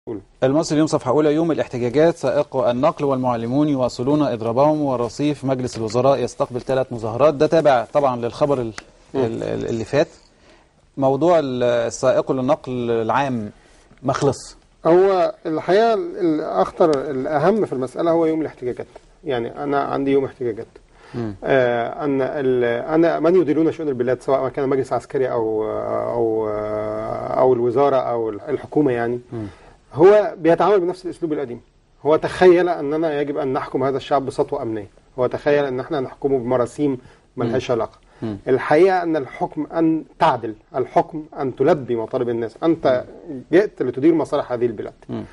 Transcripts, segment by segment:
المصري اليوم صفحة أولى يوم الاحتجاجات سائقو النقل والمعلمون يواصلون إضرابهم ورصيف مجلس الوزراء يستقبل ثلاث مظاهرات ده تابع طبعا للخبر ال- ال- ال- اللي فات موضوع السائق للنقل العام ما خلص هو الحقيقه الاخطر الاهم في المساله هو يوم الاحتجاجات يعني انا عندي يوم احتجاجات آه ان ال- انا من يديرون شؤون البلاد سواء كان مجلس عسكري او او او الوزاره او الحكومه يعني هو بيتعامل بنفس الاسلوب القديم هو تخيل اننا يجب ان نحكم هذا الشعب بسطوه امنيه هو تخيل ان احنا نحكمه بمراسيم ملهاش علاقه الحقيقه ان الحكم ان تعدل الحكم ان تلبي مطالب الناس انت جئت لتدير مصالح هذه البلاد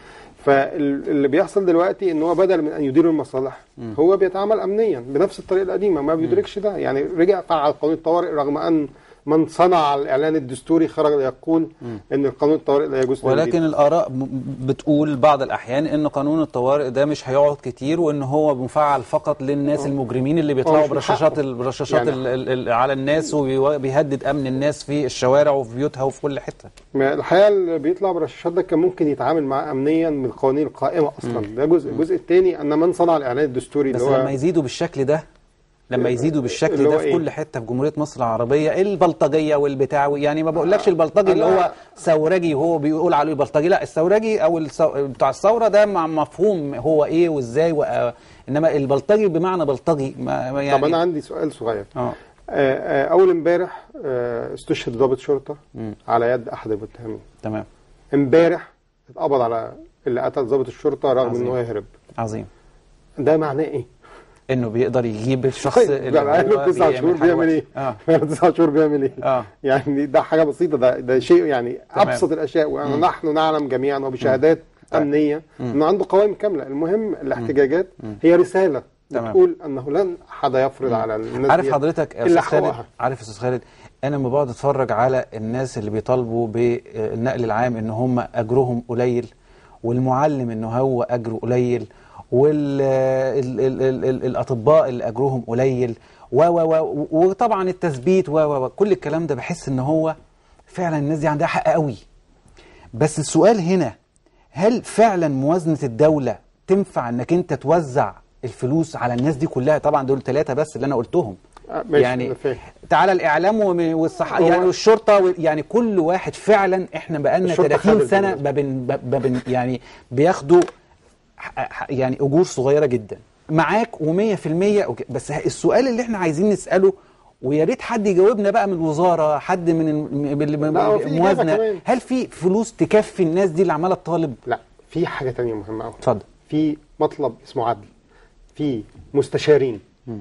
فاللي بيحصل دلوقتي ان هو بدل من ان يدير المصالح هو بيتعامل امنيا بنفس الطريقه القديمه ما بيدركش ده يعني رجع فعل قانون الطوارئ رغم ان من صنع الاعلان الدستوري خرج يقول ان القانون الطوارئ لا يجوز ولكن تجديده. الآراء م- بتقول بعض الأحيان إن قانون الطوارئ ده مش هيقعد كتير وإن هو مفعل فقط للناس المجرمين اللي بيطلعوا مش من برشاشات حقه. ال- برشاشات يعني- ال- ال- ال- على الناس وبيهدد أمن الناس في الشوارع وفي بيوتها وفي كل حتة ما الحقيقه اللي بيطلع برشاشات ده كان ممكن يتعامل معاه امنيا من القوانين القائمه اصلا ده جزء الجزء الثاني ان من صنع الاعلان الدستوري بس اللي هو لما يزيدوا بالشكل ده لما يزيدوا بالشكل اللي ده هو في إيه؟ كل حته في جمهوريه مصر العربيه البلطجيه والبتاع يعني ما بقولكش البلطجي اللي هو ثورجي هو بيقول عليه بلطجي لا الثورجي او الثو... بتاع الثوره ده مع مفهوم هو ايه وازاي و... انما البلطجي بمعنى بلطجي ما ما يعني طب انا عندي سؤال صغير اه آه، آه، اول امبارح آه، استشهد ضابط شرطه على يد احد المتهمين تمام امبارح اتقبض على اللي قتل ضابط الشرطه رغم عظيم. ان هو يهرب عظيم ده معناه ايه؟ انه بيقدر يجيب الشخص طيب اللي بقى له تسع بيعمل شهور حاجة بيعمل ايه؟ اه بقى له تسع شهور بيعمل ايه؟ اه يعني ده حاجه بسيطه ده ده شيء يعني تمام. ابسط الاشياء ونحن نعلم جميعا وبشهادات طيب. امنيه انه عنده قوائم كامله المهم الاحتجاجات هي رساله تمام. بتقول انه لن حد يفرض على الناس عارف دي حضرتك يا الا استاذ خالد حقوقها عارف يا استاذ خالد انا لما بقعد اتفرج على الناس اللي بيطالبوا بالنقل العام ان هم اجرهم قليل والمعلم ان هو اجره قليل والاطباء اللي اجرهم قليل و و و وطبعا التثبيت و و و كل الكلام ده بحس ان هو فعلا الناس دي عندها حق قوي بس السؤال هنا هل فعلا موازنة الدولة تنفع انك انت توزع الفلوس على الناس دي كلها طبعا دول ثلاثة بس اللي انا قلتهم آه، ماشي، يعني أنا فاهم. تعالى الاعلام وم- والصحة هو- يعني والشرطة و- يعني كل واحد فعلا احنا بقالنا الشرطة 30 خدت سنة بالنسبة. ببن ببن يعني بياخدوا ح- ح- يعني اجور صغيرة جدا معاك و100% وك- بس ه- السؤال اللي احنا عايزين نسأله ويا ريت حد يجاوبنا بقى من الوزارة حد من الم- من لا، هو في إجابة الموازنة كمان. هل في فلوس تكفي الناس دي اللي عمالة تطالب لا في حاجه تانية مهمه قوي اتفضل في مطلب اسمه عدل في مستشارين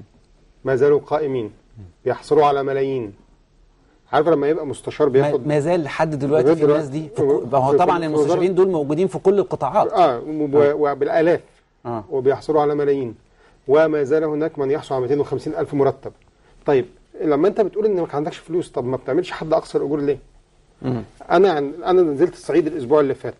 ما زالوا قائمين بيحصلوا على ملايين عارف لما يبقى مستشار ما بياخد ما زال لحد دلوقتي لغاية في الناس دلوقتي دي في كو- في- ما هو في- طبعا في المستشارين وزارة- دول موجودين في كل القطاعات اه وب- وبالالاف اه وبيحصلوا على ملايين وما زال هناك من يحصل على 250 الف مرتب طيب لما انت بتقول ان ما عندكش فلوس طب ما بتعملش حد اقصى الاجور ليه مم. انا عن- انا نزلت الصعيد الاسبوع اللي فات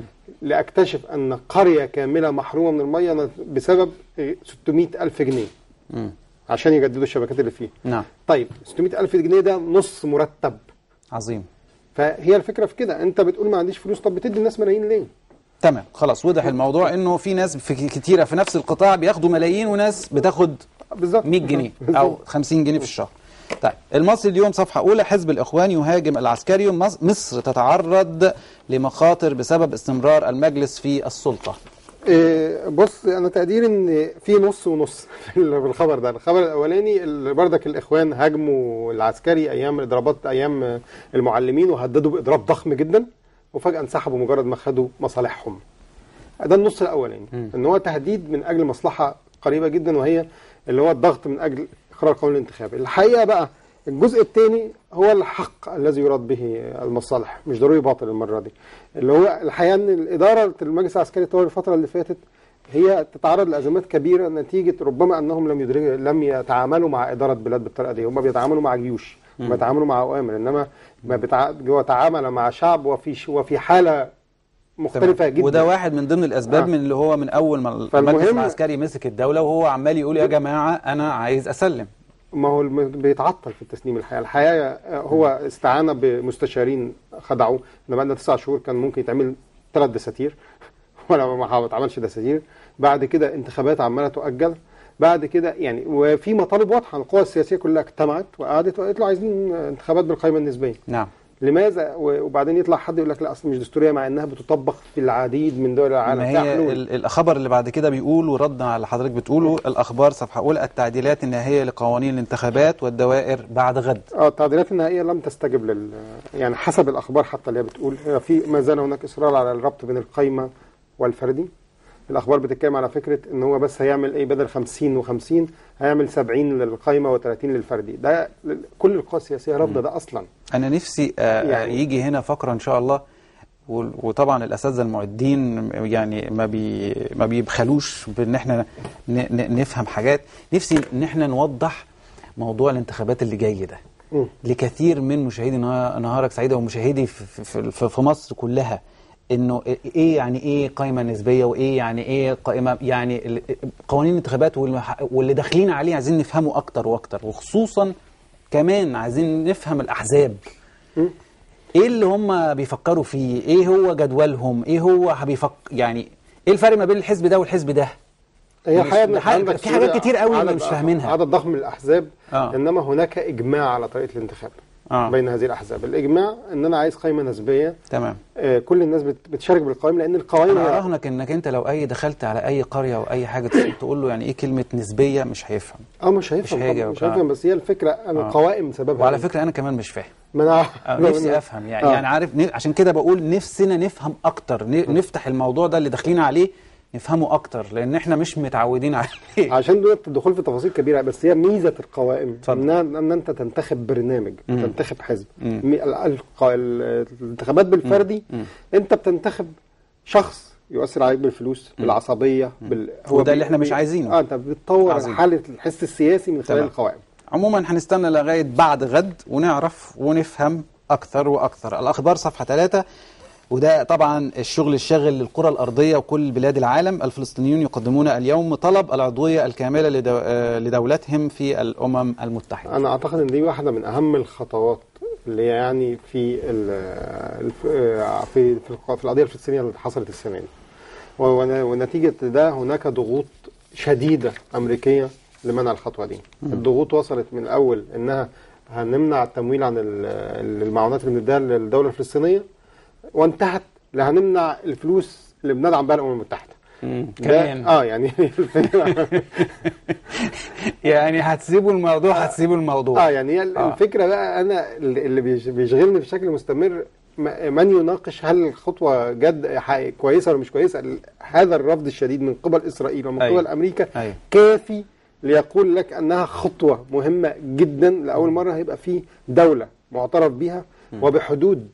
لاكتشف ان قريه كامله محرومه من الميه بسبب 600 الف جنيه مم. عشان يجددوا الشبكات اللي فيه نعم طيب 600 الف جنيه ده نص مرتب عظيم فهي الفكره في كده انت بتقول ما عنديش فلوس طب بتدي الناس ملايين ليه تمام خلاص وضح الموضوع انه في ناس في كتيره في نفس القطاع بياخدوا ملايين وناس بتاخد بالظبط 100 جنيه بالظبط. او 50 جنيه في الشهر طيب المصري اليوم صفحه اولى حزب الاخوان يهاجم العسكري مص- مصر تتعرض لمخاطر بسبب استمرار المجلس في السلطه إيه، بص انا تقدير ان في نص ونص في ال- في الخبر ده الخبر الاولاني اللي بردك الاخوان هاجموا العسكري ايام الاضرابات ايام المعلمين وهددوا باضراب ضخم جدا وفجاه انسحبوا مجرد ما خدوا مصالحهم ده النص الاولاني ان هو تهديد من اجل مصلحه قريبه جدا وهي اللي هو الضغط من اجل اخراج قانون الانتخابي الحقيقه بقى الجزء الثاني هو الحق الذي يراد به المصالح مش ضروري باطل المره دي اللي هو الحقيقه ان الاداره المجلس العسكري طوال الفتره اللي فاتت هي تتعرض لازمات كبيره نتيجه ربما انهم لم يدركوا لم يتعاملوا مع اداره بلاد بالطريقه دي هم بيتعاملوا مع جيوش بيتعاملوا مع اوامر انما ما بتع... هو تعامل مع شعب وفي ش... وفي حاله مختلفه جدا وده واحد من ضمن الاسباب آه. من اللي هو من اول ما المجلس فالمهم- العسكري مسك الدوله وهو عمال يقول يا جماعه انا عايز اسلم ما هو الم- بيتعطل في التسليم الحقيقه الحقيقه هو استعان بمستشارين خدعوه ان بقى لنا تسع شهور كان ممكن يتعمل ثلاث دساتير ولا ما اتعملش دساتير بعد كده انتخابات عماله تؤجل بعد كده يعني وفي مطالب واضحه القوى السياسيه كلها اجتمعت وقعدت وقالت له عايزين انتخابات بالقائمه النسبيه نعم لماذا و- وبعدين يطلع حد يقول لك لا اصل مش دستوريه مع انها بتطبق في العديد من دول العالم ما فيها هي حلول. ال- الخبر اللي بعد كده بيقول وردا على اللي حضرتك بتقوله الاخبار صفحه اولى التعديلات النهائيه لقوانين الانتخابات والدوائر بعد غد اه التعديلات النهائيه لم تستجب لل يعني حسب الاخبار حتى اللي هي بتقول هي في ما زال هناك اصرار على الربط بين القايمه والفردي الاخبار بتتكلم على فكره ان هو بس هيعمل ايه بدل 50 و50 هيعمل 70 للقايمه و30 للفردي ده ل- كل القوى السياسيه رافضه ده اصلا انا نفسي آه، يعني- يجي هنا فقره ان شاء الله وال- وطبعا الاساتذه المعدين يعني ما بي ما بيبخلوش بان احنا ن- ن- نفهم حاجات نفسي ان احنا نوضح موضوع الانتخابات اللي جاي ده مم. لكثير من مشاهدي نها- نهارك سعيده ومشاهدي في, في, في, في مصر كلها انه ايه يعني ايه قائمه نسبيه وايه يعني ايه قائمه يعني ال- قوانين الانتخابات والمح- واللي داخلين عليه عايزين نفهمه اكتر واكتر وخصوصا كمان عايزين نفهم الاحزاب مم. ايه اللي هم بيفكروا فيه ايه هو جدولهم ايه هو بيفكر يعني ايه الفرق ما بين الحزب ده والحزب ده هي مش- الحقيقه إن حاجة- عندك في حاجات سوريا كتير قوي عدد- مش فاهمينها. عدد ضخم من الاحزاب آه. انما هناك اجماع على طريقه الانتخاب آه. بين هذه الاحزاب الاجماع ان انا عايز قائمه نسبيه تمام آه، كل الناس بت- بتشارك بالقوائم لان القوائم انا هي اراهنك انك انت لو اي دخلت على اي قريه او اي حاجه تقول له يعني ايه كلمه نسبيه مش هيفهم اه مش هيفهم مش هيجي طبعاً، مش آه. هيفهم بس هي الفكره أنا آه. القوائم سببها وعلى إيه؟ فكره انا كمان مش فاهم ما انا آه، نفسي افهم يعني آه. يعني عارف ن- عشان كده بقول نفسنا نفهم اكتر ن- نفتح الموضوع ده اللي داخلين عليه نفهمه اكتر لان احنا مش متعودين عليه عشان دلوقتي الدخول في تفاصيل كبيره بس هي ميزه القوائم اتفضل. انها ان انت تنتخب برنامج مم. تنتخب حزب مم. مي- ال- ال- ال- الانتخابات بالفردي مم. انت بتنتخب شخص يؤثر عليك بالفلوس بالعصبيه بال... وده بي- اللي إحنا مش بي- عايزينه. اه انت بتطور عظيم. حاله الحس السياسي من خلال تمام. القوائم عموما هنستنى لغايه بعد غد ونعرف ونفهم اكثر واكثر الاخبار صفحه 3 وده طبعا الشغل الشاغل للقرى الارضيه وكل بلاد العالم الفلسطينيون يقدمون اليوم طلب العضوية الكامله لدو... آه، لدولتهم في الامم المتحده انا اعتقد ان دي واحده من اهم الخطوات اللي هي يعني في ال الف- آه، في في الق- في القضيه الفلسطينيه اللي حصلت السنه دي و- ون- ونتيجه ده هناك ضغوط شديده امريكيه لمنع الخطوه دي الضغوط وصلت من الاول انها هنمنع التمويل عن ال- المعونات اللي بنديها للدوله الفلسطينيه وانتهت لهنمنع الفلوس اللي بندعم بها الامم المتحده ده- كمان اه يعني الفكرة- يعني هتسيبوا الموضوع هتسيبوا الموضوع اه يعني هي آه. الفكره بقى انا اللي اللي بيش- بيشغلني بشكل مستمر م- من يناقش هل الخطوه جد ح- كويسه ولا مش كويسه ال- هذا الرفض الشديد من قبل اسرائيل ومن أيوة. قبل امريكا أيوة. كافي ليقول لك انها خطوه مهمه جدا لاول مره هيبقى في دوله معترف بيها وبحدود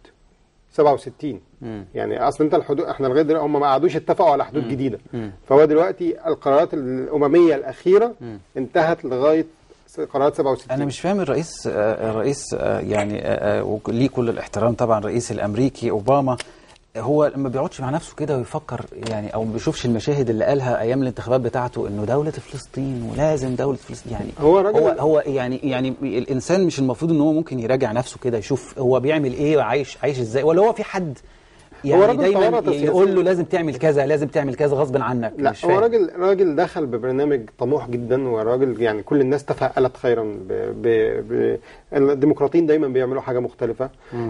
67 مم. يعني اصل انت الحدود احنا لغايه دلوقتي هم ما قعدوش اتفقوا على حدود جديده مم. فهو دلوقتي القرارات الامميه الاخيره مم. انتهت لغايه س- قرارات 67 انا مش فاهم الرئيس آه، الرئيس آه، يعني آه، آه، وك- ليه كل الاحترام طبعا الرئيس الامريكي اوباما هو ما بيقعدش مع نفسه كده ويفكر يعني او ما بيشوفش المشاهد اللي قالها ايام الانتخابات بتاعته انه دوله فلسطين ولازم دوله فلسطين يعني هو راجل- هو هو يعني يعني الانسان مش المفروض ان هو ممكن يراجع نفسه كده يشوف هو بيعمل ايه وعايش عايش ازاي ولا هو في حد يعني راجل دايما طوارئ سياسية. يقول له لازم تعمل كذا لازم تعمل كذا غصب عنك لا مش هو فاهم. راجل راجل دخل ببرنامج طموح جدا وراجل يعني كل الناس تفائلت خيرا ب ب ب الديمقراطيين دايما بيعملوا حاجه مختلفه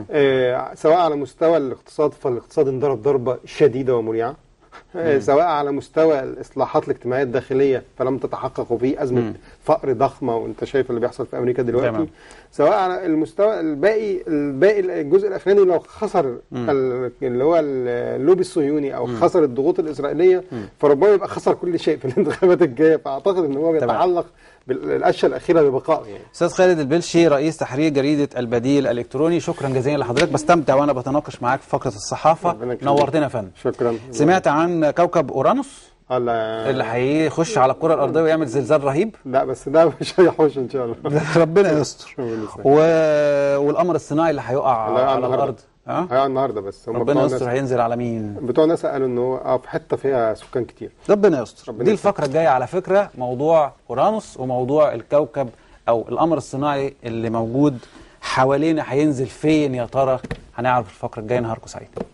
آه سواء على مستوى الاقتصاد فالاقتصاد انضرب ضربه شديده ومريعه آه سواء على مستوى الاصلاحات الاجتماعيه الداخليه فلم تتحقق وفي ازمه مم. فقر ضخمه وانت شايف اللي بيحصل في امريكا دلوقتي تمام. سواء على المستوى الباقي الباقي الجزء الاخراني لو خسر ال- اللي هو اللوبي الصهيوني او خسر الضغوط الاسرائيليه فربما يبقى خسر كل شيء في الانتخابات الجايه فاعتقد ان هو بيتعلق بالاشياء الاخيره ببقائه يعني استاذ خالد البلشي رئيس تحرير جريده البديل الالكتروني شكرا جزيلا لحضرتك بستمتع وانا بتناقش معاك في فقره الصحافه ربنا يخليك. نورتنا يا فندم شكرا سمعت عن كوكب اورانوس الله اللي هيخش على الكره الارضيه ويعمل زلزال رهيب لا بس ده مش هيحوش ان شاء الله ربنا يستر ربنا يسلمك. و... والقمر الصناعي اللي هيقع اللي هيقع على النهاردة. الارض ها هيقع النهارده بس هم ربنا بتوع يستر ناسا هينزل على مين بتوع ناسا قالوا ان هو اه في حته فيها سكان كتير ربنا يستر ربنا دي يستر. الفقره الجايه على فكره موضوع اورانوس وموضوع الكوكب او القمر الصناعي اللي موجود حوالينا هينزل فين يا ترى هنعرف الفقره الجايه نهاركم سعيد